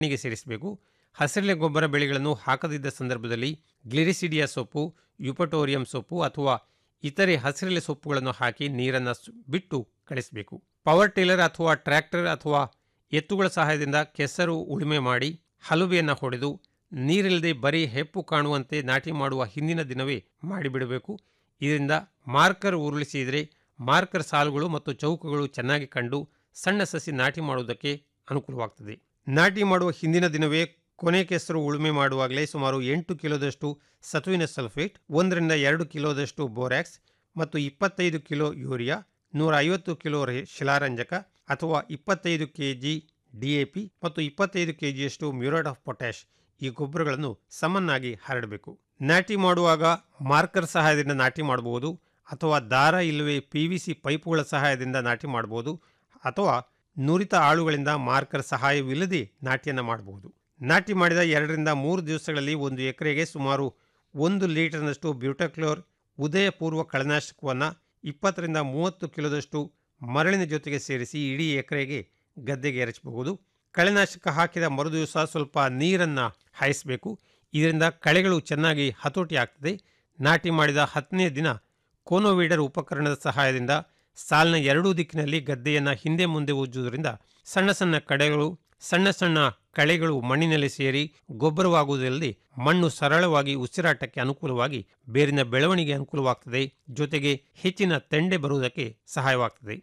ನೀರಿಗೆ ಸೇರಿಸಬೇಕು ಹಸಿರೆಲೆ ಗೊಬ್ಬರ ಬೆಳೆಗಳನ್ನು ಹಾಕದಿದ್ದ ಸಂದರ್ಭದಲ್ಲಿ ಗ್ಲಿರಿಸಿಡಿಯಾ ಸೊಪ್ಪು ಯುಪಟೋರಿಯಂ ಸೊಪ್ಪು ಅಥವಾ ಇತರೆ ಹಸಿರೆಲೆ ಸೊಪ್ಪುಗಳನ್ನು ಹಾಕಿ ನೀರನ್ನು ಸು- ಬಿಟ್ಟು ಕಳಿಸಬೇಕು ಪವರ್ ಟಿಲ್ಲರ್ ಅಥವಾ ಟ್ರ್ಯಾಕ್ಟರ್ ಅಥವಾ ಎತ್ತುಗಳ ಸಹಾಯದಿಂದ ಕೆಸರು ಉಳುಮೆ ಮಾಡಿ ಹಲುಬೆಯನ್ನು ಹೊಡೆದು ನೀರಿಲ್ಲದೆ ಬರೀ ಹೆಪ್ಪು ಕಾಣುವಂತೆ ನಾಟಿ ಮಾಡುವ ಹಿಂದಿನ ದಿನವೇ ಮಾಡಿಬಿಡಬೇಕು ಇದರಿಂದ ಮಾರ್ಕರ್ ಉರುಳಿಸಿದರೆ ಮಾರ್ಕರ್ ಸಾಲುಗಳು ಮತ್ತು ಚೌಕಗಳು ಚೆನ್ನಾಗಿ ಕಂಡು ಸಣ್ಣ ಸಸಿ ನಾಟಿ ಮಾಡುವುದಕ್ಕೆ ಅನುಕೂಲವಾಗ್ತದೆ ನಾಟಿ ಮಾಡುವ ಹಿಂದಿನ ದಿನವೇ ಕೊನೆ ಕೆಸರು ಉಳುಮೆ ಮಾಡುವಾಗಲೇ ಸುಮಾರು ಎಂಟು ಕಿಲೋದಷ್ಟು ಸತುವಿನ ಸಲ್ಫೇಟ್ ಒಂದರಿಂದ ಎರಡು ಕಿಲೋದಷ್ಟು ಬೋರ್ಯಾಕ್ಸ್ ಮತ್ತು ಇಪ್ಪತ್ತೈದು ಕಿಲೋ ಯೂರಿಯಾ ನೂರ ಐವತ್ತು ಕಿಲೋ ರೆ- ಶಿಲಾರಂಜಕ ಅಥವಾ ಇಪ್ಪತ್ತೈದು K G D A P ಮತ್ತು ಇಪ್ಪತ್ತೈದು ಕೆ ಜಿಯಷ್ಟು ಮ್ಯೂರೇಟ್ ಆಫ್ ಪೊಟ್ಯಾಷ್ ಈ ಗೊಬ್ಬರಗಳನ್ನು ಸಮನಾಗಿ ಹರಡಬೇಕು ನಾಟಿ ಮಾಡುವಾಗ ಮಾರ್ಕರ್ ಸಹಾಯದಿಂದ ನಾಟಿ ಮಾಡಬಹುದು ಅಥವಾ ದಾರ ಇಲ್ಲವೇ ಪಿ ವಿ ಸಿ ಪೈಪುಗಳ ಸಹಾಯದಿಂದ ನಾಟಿ ಮಾಡಬಹುದು ಅಥವಾ ನುರಿತ ಆಳುಗಳಿಂದ ಮಾರ್ಕರ್ ಸಹಾಯವಿಲ್ಲದೆ ನಾಟಿಯನ್ನು ಮಾಡಬಹುದು ನಾಟಿ ಮಾಡಿದ ಎರಡರಿಂದ ಮೂರು ದಿವಸಗಳಲ್ಲಿ ಒಂದು ಎಕರೆಗೆ ಸುಮಾರು ಒಂದು ಲೀಟರ್ನಷ್ಟು ಬ್ಯೂಟಕ್ಲೋರ್ ಉದಯಪೂರ್ವ ಕಳೆನಾಶಕವನ್ನು ಇಪ್ಪತ್ತರಿಂದ ಮೂವತ್ತು ಕಿಲೋದಷ್ಟು ಮರಳಿನ ಜೊತೆಗೆ ಸೇರಿಸಿ ಇಡೀ ಎಕರೆಗೆ ಗದ್ದೆಗೆ ಎರಚಬಹುದು ಕಳೆನಾಶಕ ಹಾಕಿದ ಮರುದಿವಸ ಸ್ವಲ್ಪ ನೀರನ್ನು ಹಾಯಿಸಬೇಕು ಇದರಿಂದ ಕಳೆಗಳು ಚೆನ್ನಾಗಿ ಹತೋಟಿ ಆಗ್ತದೆ ನಾಟಿ ಮಾಡಿದ ಹತ್ತನೇ ದಿನ ಕೋನೋವೀಡರ್ ಉಪಕರಣದ ಸಹಾಯದಿಂದ ಸಾಲಿನ ಎರಡೂ ದಿಕ್ಕಿನಲ್ಲಿ ಗದ್ದೆಯನ್ನು ಹಿಂದೆ ಮುಂದೆ ಉಜ್ಜುವುದರಿಂದ ಸಣ್ಣ ಸಣ್ಣ ಕಡೆಗಳು ಸಣ್ಣ ಸಣ್ಣ ಕಳೆಗಳು ಮಣ್ಣಿನಲ್ಲಿ ಸೇರಿ ಗೊಬ್ಬರವಾಗುವುದಲ್ಲದೆ ಮಣ್ಣು ಸರಳವಾಗಿ ಉಸಿರಾಟಕ್ಕೆ ಅನುಕೂಲವಾಗಿ ಬೇರಿನ ಬೆಳವಣಿಗೆ ಅನುಕೂಲವಾಗ್ತದೆ ಜೊತೆಗೆ ಹೆಚ್ಚಿನ ತೆಂಡೆ ಬರುವುದಕ್ಕೆ ಸಹಾಯವಾಗ್ತದೆ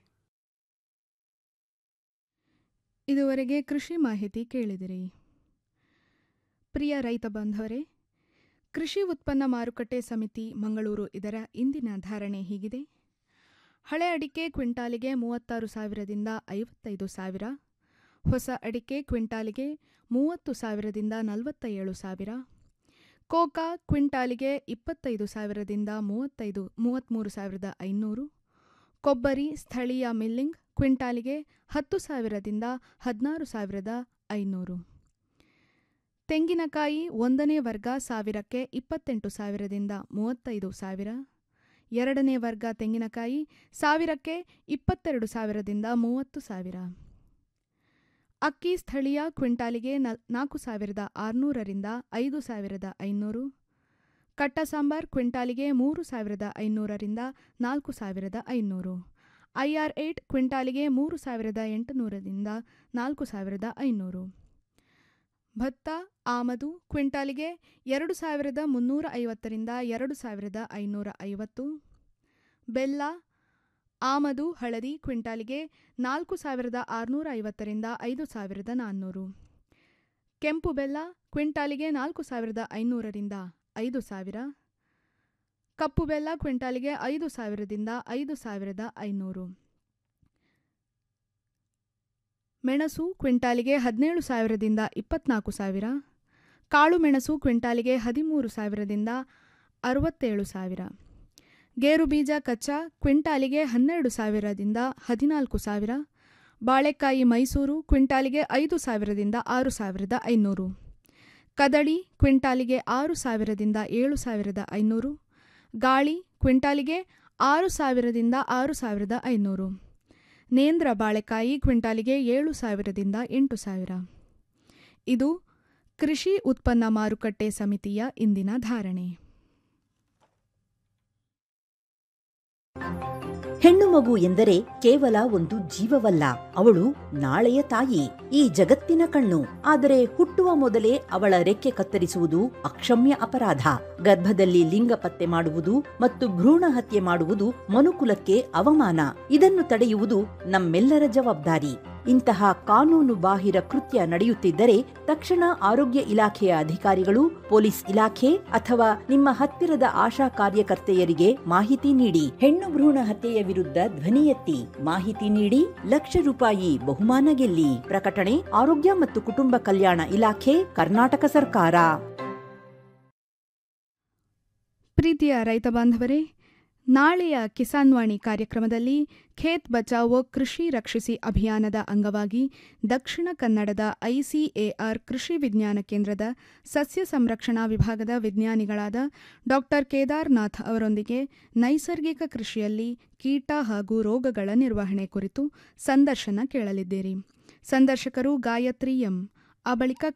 ಇದುವರೆಗೆ ಕೃಷಿ ಮಾಹಿತಿ ಕೇಳಿದಿರಿ ಪ್ರಿಯ ರೈತ ಬಾಂಧವರೇ ಕೃಷಿ ಉತ್ಪನ್ನ ಮಾರುಕಟ್ಟೆ ಸಮಿತಿ ಮಂಗಳೂರು ಇದರ ಇಂದಿನ ಧಾರಣೆ ಹೀಗಿದೆ ಹಳೆ ಅಡಿಕೆ ಕ್ವಿಂಟಾಲಿಗೆ ಮೂವತ್ತಾರು ಸಾವಿರದಿಂದ ಐವತ್ತೈದು ಸಾವಿರ ಹೊಸ ಅಡಿಕೆ ಕ್ವಿಂಟಾಲಿಗೆ ಮೂವತ್ತು ಸಾವಿರದಿಂದ ನಲವತ್ತ ಏಳು ಸಾವಿರ ಕೋಕಾ ಕ್ವಿಂಟಾಲಿಗೆ ಇಪ್ಪತ್ತೈದು ಸಾವಿರದಿಂದ ಮೂವತ್ತೈದು ಮೂವತ್ತ್ಮೂರು ಸಾವಿರದ ಐನೂರು ಕೊಬ್ಬರಿ ಸ್ಥಳೀಯ ಮಿಲ್ಲಿಂಗ್ ಕ್ವಿಂಟಾಲಿಗೆ ಹತ್ತು ಸಾವಿರದಿಂದ ಹದಿನಾರು ಸಾವಿರದ ಐನೂರು ತೆಂಗಿನಕಾಯಿ ಒಂದನೇ ವರ್ಗ ಸಾವಿರಕ್ಕೆ ಇಪ್ಪತ್ತೆಂಟು ಸಾವಿರದಿಂದ ಮೂವತ್ತೈದು ಸಾವಿರ ಎರಡನೇ ವರ್ಗ ತೆಂಗಿನಕಾಯಿ ಸಾವಿರಕ್ಕೆ ಇಪ್ಪತ್ತೆರಡು ಸಾವಿರದಿಂದ ಮೂವತ್ತು ಸಾವಿರ ಅಕ್ಕಿ ಸ್ಥಳೀಯ ಕ್ವಿಂಟಾಲಿಗೆ ನಲ್ ನಾಲ್ಕು ಸಾವಿರದ ಆರುನೂರರಿಂದ ಐದು ಸಾವಿರದ ಐನೂರು ಕಟ್ಟ ಸಾಂಬಾರ್ ಕ್ವಿಂಟಾಲಿಗೆ ಮೂರು ಸಾವಿರದ ಐನೂರರಿಂದ ನಾಲ್ಕು ಸಾವಿರದ ಐನೂರು ಐಆರ್ ಏಟ್ ಕ್ವಿಂಟಾಲಿಗೆ ಮೂರು ಸಾವಿರದ ಎಂಟುನೂರರಿಂದ ನಾಲ್ಕು ಸಾವಿರದ ಐನೂರು ಭತ್ತ ಆಮದು ಕ್ವಿಂಟಾಲಿಗೆ ಎರಡು ಸಾವಿರದ ಮುನ್ನೂರ ಐವತ್ತರಿಂದ ಎರಡು ಸಾವಿರದ ಐನೂರ ಐವತ್ತು ಬೆಲ್ಲ ಆಮದು ಹಳದಿ ಕ್ವಿಂಟಾಲಿಗೆ ನಾಲ್ಕು ಸಾವಿರದ ಆರುನೂರ ಐವತ್ತರಿಂದ ಐದು ಸಾವಿರದ ನಾನ್ನೂರು ಕೆಂಪು ಬೆಲ್ಲ ಕ್ವಿಂಟಾಲಿಗೆ ನಾಲ್ಕು ಸಾವಿರದ ಐನೂರರಿಂದ ಐದು ಸಾವಿರ ಕಪ್ಪು ಬೆಲ್ಲ ಕ್ವಿಂಟಾಲಿಗೆ ಐದು ಸಾವಿರದಿಂದ ಐದು ಸಾವಿರದ ಐನೂರು ಮೆಣಸು ಕ್ವಿಂಟಾಲಿಗೆ ಹದಿನೇಳು ಸಾವಿರದಿಂದ ಇಪ್ಪತ್ನಾಲ್ಕು ಸಾವಿರ ಕಾಳು ಮೆಣಸು ಕ್ವಿಂಟಾಲಿಗೆ ಹದಿಮೂರು ಸಾವಿರದಿಂದ ಅರವತ್ತೇಳು ಸಾವಿರ ಗೇರು ಬೀಜ ಕಚ್ಚಾ ಕ್ವಿಂಟಾಲಿಗೆ ಹನ್ನೆರಡು ಸಾವಿರದಿಂದ ಹದಿನಾಲ್ಕು ಸಾವಿರ ಬಾಳೆಕಾಯಿ ಮೈಸೂರು ಕ್ವಿಂಟಾಲಿಗೆ ಐದು ಸಾವಿರದಿಂದ ಆರು ಸಾವಿರದ ಐನೂರು ಕದಳಿ ಕ್ವಿಂಟಾಲಿಗೆ ಆರು ಸಾವಿರದಿಂದ ಏಳು ಸಾವಿರದ ಐನೂರು ಗಾಳಿ ಕ್ವಿಂಟಾಲಿಗೆ ಆರು ಸಾವಿರದಿಂದ ಆರು ಸಾವಿರದ ಐನೂರು ನೇಂದ್ರ ಬಾಳೆಕಾಯಿ ಕ್ವಿಂಟಾಲಿಗೆ ಏಳು ಸಾವಿರದಿಂದ ಎಂಟು ಸಾವಿರ ಇದು ಕೃಷಿ ಉತ್ಪನ್ನ ಮಾರುಕಟ್ಟೆ ಸಮಿತಿಯ ಇಂದಿನ ಧಾರಣೆ ಹೆಣ್ಣು ಮಗು ಎಂದರೆ ಕೇವಲ ಒಂದು ಜೀವವಲ್ಲ ಅವಳು ನಾಳೆಯ ತಾಯಿ ಈ ಜಗತ್ತಿನ ಕಣ್ಣು ಆದರೆ ಹುಟ್ಟುವ ಮೊದಲೇ ಅವಳ ರೆಕ್ಕೆ ಕತ್ತರಿಸುವುದು ಅಕ್ಷಮ್ಯ ಅಪರಾಧ ಗರ್ಭದಲ್ಲಿ ಲಿಂಗ ಪತ್ತೆ ಮಾಡುವುದು ಮತ್ತು ಭ್ರೂಣ ಹತ್ಯೆ ಮಾಡುವುದು ಮನುಕುಲಕ್ಕೆ ಅವಮಾನ ಇದನ್ನು ತಡೆಯುವುದು ನಮ್ಮೆಲ್ಲರ ಜವಾಬ್ದಾರಿ ಇಂತಹ ಕಾನೂನು ಬಾಹಿರ ಕೃತ್ಯ ನಡೆಯುತ್ತಿದ್ದರೆ ತಕ್ಷಣ ಆರೋಗ್ಯ ಇಲಾಖೆಯ ಅಧಿಕಾರಿಗಳು ಪೊಲೀಸ್ ಇಲಾಖೆ ಅಥವಾ ನಿಮ್ಮ ಹತ್ತಿರದ ಆಶಾ ಕಾರ್ಯಕರ್ತೆಯರಿಗೆ ಮಾಹಿತಿ ನೀಡಿ ಹೆಣ್ಣು ಭ್ರೂಣ ಹತ್ಯೆಯ ವಿರುದ್ಧ ಧ್ವನಿ ಎತ್ತಿ ಮಾಹಿತಿ ನೀಡಿ ಲಕ್ಷ ರೂಪಾಯಿ ಬಹುಮಾನ ಗೆಲ್ಲಿ ಪ್ರಕಟಣೆ ಆರೋಗ್ಯ ಮತ್ತು ಕುಟುಂಬ ಕಲ್ಯಾಣ ಇಲಾಖೆ ಕರ್ನಾಟಕ ಸರ್ಕಾರ ಪ್ರೀತಿಯ ರೈತ ಬಾಂಧವರೇ ನಾಳೆಯ ಕಿಸಾನ್ವಾಣಿ ಕಾರ್ಯಕ್ರಮದಲ್ಲಿ ಖೇತ್ ಬಚಾವೋ ಕೃಷಿ ರಕ್ಷಿಸಿ ಅಭಿಯಾನದ ಅಂಗವಾಗಿ ದಕ್ಷಿಣ ಕನ್ನಡದ ಐಸಿಎಆರ್ ಕೃಷಿ ವಿಜ್ಞಾನ ಕೇಂದ್ರದ ಸಸ್ಯ ಸಂರಕ್ಷಣಾ ವಿಭಾಗದ ವಿಜ್ಞಾನಿಗಳಾದ ಡಾ ಕೇದಾರ್ನಾಥ್ ಅವರೊಂದಿಗೆ ನೈಸರ್ಗಿಕ ಕೃಷಿಯಲ್ಲಿ ಕೀಟ ಹಾಗೂ ರೋಗಗಳ ನಿರ್ವಹಣೆ ಕುರಿತು ಸಂದರ್ಶನ ಕೇಳಲಿದ್ದೀರಿ ಸಂದರ್ಶಕರು ಗಾಯತ್ರಿ ಎಂ ಆ ಬಳಿಕ